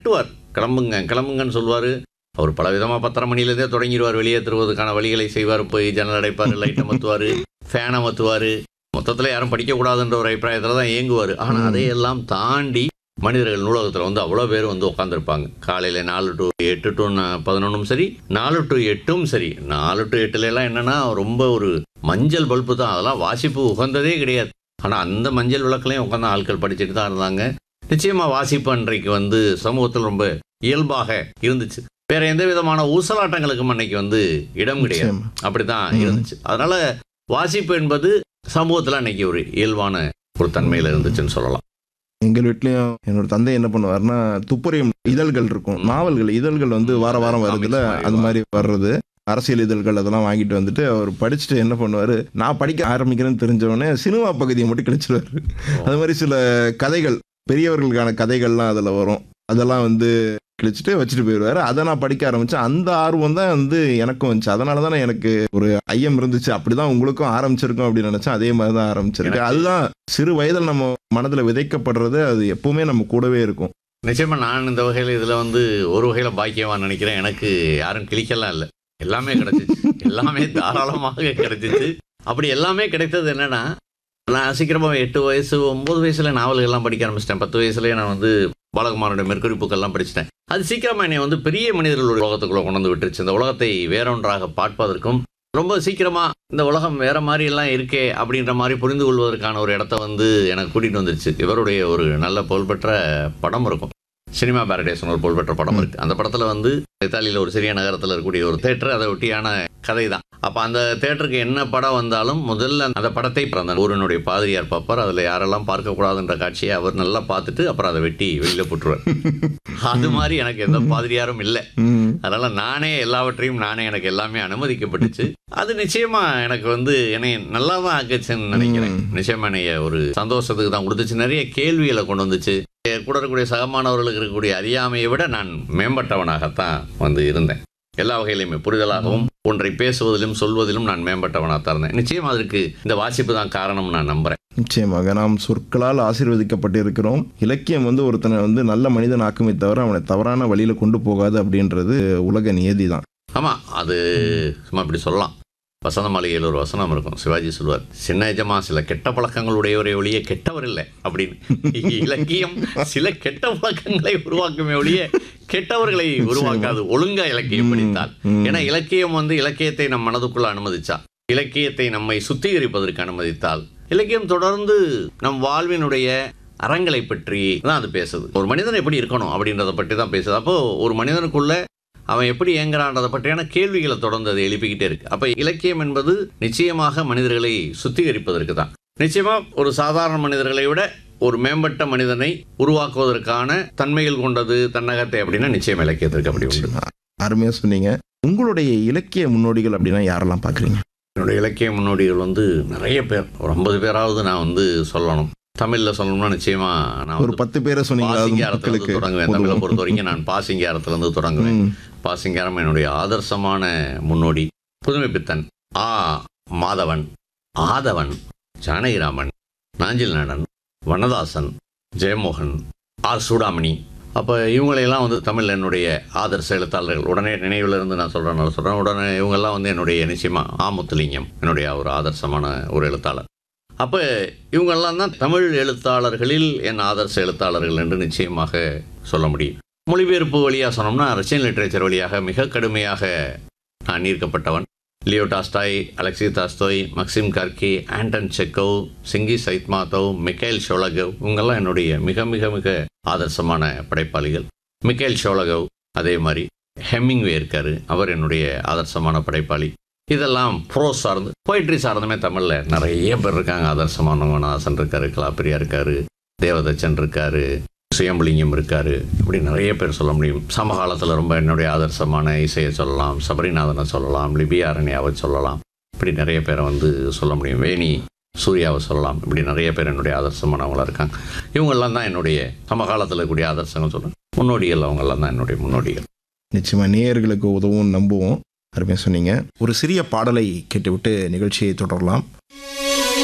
திட்டுவார் கிளம்புங்க கிளம்புங்கன்னு சொல்லுவார் அவர் பல விதமாக பத்தரை மணிலேருந்தே தொடங்கிடுவார் வெளியேற்றுவதற்கான வழிகளை செய்வார் போய் ஜன்னல் அடைப்பார் லைட்டை மத்துவார் ஃபேனை மத்துவார் மொத்தத்தில் யாரும் படிக்கக்கூடாதுன்ற ஒரு அபிப்பிராயத்தில் தான் இயங்குவார் ஆனால் ம். அதையெல்லாம் தாண்டி மனிதர்கள் நூலகத்தில் வந்து அவ்வளோ பேர் வந்து உட்காந்துருப்பாங்க காலையில் நாலு டு எட்டு டு பதினொன்றும் சரி நாலு டு எட்டும் சரி நாலு டு எட்டுல எல்லாம் என்னன்னா ரொம்ப ஒரு மஞ்சள் பல்பு தான் அதெல்லாம் வாசிப்பு உகந்ததே கிடையாது ஆனால் அந்த மஞ்சள் விளக்குலையும் உட்காந்து ஆட்கள் படிச்சுட்டு தான் இருந்தாங்க நிச்சயமாக வாசிப்பு அன்றைக்கு வந்து சமூகத்தில் ரொம்ப இயல்பாக இருந்துச்சு வேற எந்த விதமான ஊசலாட்டங்களுக்கும் அன்னைக்கு வந்து இடம் கிடையாது நிச்சயமா. அப்படிதான் ம். இருந்துச்சு அதனால வாசிப்பு என்பது சமூகத்தில் அன்னைக்கு ஒரு இயல்பான ஒரு தன்மையில் இருந்துச்சுன்னு சொல்லலாம் எங்கள் வீட்லயும் என்னோட தந்தை என்ன பண்ணுவாருன்னா துப்பறியும் இதழ்கள் இருக்கும் நாவல்கள் இதழ்கள் வந்து வார வாரம் வருதுல Comics மாதிரி அது மாதிரி வர்றது அரசியல் இதழ்கள் அதெல்லாம் வாங்கிட்டு வந்துட்டு அவர் படிச்சுட்டு என்ன பண்ணுவாரு நான் படிக்க ஆரம்பிக்கிறேன்னு தெரிஞ்சவொடனே சினிமா பகுதியை மட்டும் கிழிச்சிருவாரு அது மாதிரி சில கதைகள் பெரியவர்களுக்கான கதைகள்லாம் அதில் வரும் அதெல்லாம் வந்து கிழிச்சிட்டு வச்சுட்டு போயிடுவாரு அதை நான் படிக்க ஆரம்பிச்சேன் அந்த ஆர்வம் தான் வந்து எனக்கும் வந்துச்சு அதனால தானே எனக்கு ஒரு ஐயம் இருந்துச்சு அப்படிதான் உங்களுக்கும் ஆரம்பிச்சிருக்கும் அப்படின்னு நினைச்சேன் அதே மாதிரி தான் ஆரம்பிச்சிருக்கு எனக்கு- அதுதான் சிறு வயதில் நம்ம மனதில் விதைக்கப்படுறது அது எப்பவுமே நம்ம கூடவே இருக்கும் நிச்சயமா நான் இந்த வகையில் இதில் வந்து ஒரு வகையில் பாக்கியவான் நினைக்கிறேன் எனக்கு யாரும் கிளிக்கலாம் இல்லை எல்லாமே கிடைச்சிச்சு எல்லாமே தாராளமாக கிடைச்சிச்சு அப்படி எல்லாமே கிடைத்தது என்னன்னா நான் சீக்கிரமாக எட்டு வயசு ஒம்பது வயசுல நாவல்கள்லாம் படிக்க ஆரம்பிச்சிட்டேன் பத்து வயசுலேயே நான் வந்து பாலகுமாரோட மெர்க்குரி புக்கெல்லாம் படிச்சிட்டேன் அது சீக்கிரமாக என்னை வந்து பெரிய மனிதர்களுடைய உலகத்துக்குள்ளே கொண்டு வந்து விட்டுருச்சு இந்த உலகத்தை வேறொன்றாக பார்ப்பதற்கும் ரொம்ப சீக்கிரமா இந்த உலகம் வேற மாதிரி எல்லாம் இருக்கே அப்படின்ற மாதிரி புரிந்து கொள்வதற்கான ஒரு இடத்த வந்து எனக்கு கூட்டிட்டு வந்துருச்சு இவருடைய ஒரு நல்ல புகழ்பெற்ற படம் இருக்கும் சினிமா பாரடேஸ்னு ஒரு புகழ்பெற்ற படம் இருக்கு அந்த படத்துல வந்து இத்தாலியில் ஒரு சிறிய நகரத்தில் இருக்கக்கூடிய ஒரு தேட்டர் அதை ஒட்டியான கதை தான் அப்போ அந்த தேட்டருக்கு என்ன படம் வந்தாலும் முதல்ல அந்த படத்தை அந்த ஊரினுடைய பாதிரியார் பார்ப்பார் அதில் யாரெல்லாம் பார்க்கக்கூடாதுன்ற காட்சியை அவர் நல்லா பார்த்துட்டு அப்புறம் அதை வெட்டி வெளியில் போட்டுருவார் அது மாதிரி எனக்கு எந்த பாதிரியாரும் இல்லை ம். அதனால நானே எல்லாவற்றையும் நானே எனக்கு எல்லாமே அனுமதிக்கப்பட்டுச்சு அது நிச்சயமா எனக்கு வந்து என்னை நல்லா தான் ஆக்குச்சுன்னு நினைக்கிறேன் ம். நிச்சயமா என்னைய ஒரு சந்தோஷத்துக்கு தான் கொடுத்துச்சு நிறைய கேள்விகளை கொண்டு வந்துச்சு என் கூட இருக்கக்கூடிய சகமானவர்களுக்கு இருக்கக்கூடிய அறியாமையை விட நான் மேம்பட்டவனாகத்தான் வந்து இருந்தேன் எல்லா வகையிலுமே புரிதலாகவும் ஒன்றை பேசுவதிலும் சொல்வதிலும் நான் மேம்பட்டவனாகத்தான் இருந்தேன் நிச்சயம் அதற்கு இந்த வாசிப்பு தான் காரணம் நான் நம்புறேன் நிச்சயமாக நாம் சொற்களால் ஆசீர்வதிக்கப்பட்டு இருக்கிறோம் இலக்கியம் வந்து ஒருத்தனை வந்து நல்ல மனிதன் ஆக்குமே தவிர அவனை தவறான வழியில கொண்டு போகாது அப்படின்றது உலக நியதி தான் ஆமா அது சும்மா இப்படி சொல்லலாம் வசந்த மாளிகையில் ஒரு வசனம் இருக்கும் சிவாஜி சொல்வார் சின்ன எஜமா சில கெட்ட பழக்கங்களுடையவரை ஒழிய கெட்டவர் இல்லை அப்படின்னு இலக்கியம் சில கெட்ட பழக்கங்களை உருவாக்குமே ஒழிய கெட்டவர்களை உருவாக்காது ஒழுங்கா இலக்கியம் படித்தால் ம். ஏன்னா இலக்கியம் வந்து இலக்கியத்தை நம் மனதுக்குள்ள அனுமதிச்சா இலக்கியத்தை நம்மை சுத்திகரிப்பதற்கு அனுமதித்தால் இலக்கியம் தொடர்ந்து நம் வாழ்வினுடைய அறங்களை பற்றி தான் அது பேசுது ஒரு மனிதன் எப்படி இருக்கணும் அப்படின்றத பற்றி தான் பேசுது அப்போ ஒரு மனிதனுக்குள்ள அவன் எப்படி இயங்குறான்றதை பற்றியான கேள்விகளை தொடர்ந்து அது எழுப்பிக்கிட்டே இருக்கு அப்ப இலக்கியம் என்பது நிச்சயமாக மனிதர்களை சுத்திகரிப்பதற்கு தான் நிச்சயமா ஒரு சாதாரண மனிதர்களை விட ஒரு மேம்பட்ட மனிதனை உருவாக்குவதற்கான தன்மைகள் கொண்டது தன்னகத்தை அப்படின்னா நிச்சயம் இலக்கியத்திற்கு அப்படி உண்டு அருமையா சொன்னீங்க உங்களுடைய இலக்கிய முன்னோடிகள் அப்படின்னா யாரெல்லாம் பாக்குறீங்க என்னுடைய இலக்கிய முன்னோடிகள் வந்து நிறைய பேர் ஒரு ஐம்பது பேராவது நான் வந்து சொல்லணும் தமிழ்ல சொல்லணும்னா நிச்சயமா நான் ஒரு வந்து பத்து பேரை சொன்னீங்களா அது பாசிங்காரத்துல இருந்து மக்களுக்கு தொடங்குவேன் தமிழை பொதுவா? பொறுத்த வரைக்கும் நான் பாசிங்காரத்துல இருந்து தொடங்குவேன் ம். பாசிங்காரம் என்னுடைய ஆதர்சமான முன்னோடி புதுமைப்பித்தன் ஆ மாதவன் ஆதவன் ஜானகிராமன் நாஞ்சில் நடன் வண்ணதாசன் ஜெயமோகன் ஆர் சூடாமணி அப்போ இவங்களையெல்லாம் வந்து தமிழ் என்னுடைய ஆதர்ச எழுத்தாளர்கள் உடனே நினைவில் இருந்து நான் சொல்கிறேன் சொல்கிறேன் உடனே இவங்கெல்லாம் வந்து என்னுடைய நிச்சயமாக ஆமுத்துலிங்கம் என்னுடைய ஒரு ஆதர்சமான ஒரு எழுத்தாளர் அப்போ இவங்கெல்லாம் தான் தமிழ் எழுத்தாளர்களில் என் ஆதர்ச எழுத்தாளர்கள் என்று நிச்சயமாக சொல்ல முடியும் மொழிபெயர்ப்பு வழியாக சொன்னோம்னா ரஷ்யன் லிட்ரேச்சர் வழியாக மிக கடுமையாக நான் ஈர்க்கப்பட்டவன் Leo Tolstoy Alexei Tolstoy Maxim Gorky Anton Chekhov Chingiz Aitmatov Michael ஷோலகவ் இவங்கெல்லாம் என்னுடைய மிக மிக மிக ஆதர்சமான படைப்பாளிகள் மிக்கேல் ஷோலகவ் அதே மாதிரி ஹெமிங்வே இருக்காரு அவர் என்னுடைய ஆதர்சமான படைப்பாளி இதெல்லாம் ப்ரோஸ் சார்ந்து போயிட்ரி சார்ந்துமே தமிழில் நிறைய பேர் இருக்காங்க ஆதர்சமானவங்க நாசன் இருக்காரு கலாப்பிரியா இருக்காரு தேவதச்சன் இருக்காரு சுயம்புலிங்கம் இருக்காரு இப்படி நிறைய பேர் சொல்ல முடியும் சமகாலத்தில் ரொம்ப என்னுடைய ஆதர்சமான இசையை சொல்லலாம் சபரிநாதனை சொல்லலாம் லிபியா அரண்யாவை சொல்லலாம் இப்படி நிறைய பேரை வந்து சொல்ல முடியும் வேணி சூர்யாவை சொல்லலாம் இப்படி நிறைய பேர் என்னுடைய ஆதர்சமானவங்களா இருக்காங்க இவங்கெல்லாம் தான் என்னுடைய சமகாலத்தில் இருக்கக்கூடிய ஆதர்சங்கள் சொல்கிறேன் முன்னோடிகள் அவங்கெல்லாம் தான் என்னுடைய முன்னோடிகள் நிச்சயமா நேயர்களுக்கு உதவும் நம்புவோம் அருமையா சொன்னீங்க ஒரு சிறிய பாடலை கேட்டுவிட்டு நிகழ்ச்சியை தொடரலாம்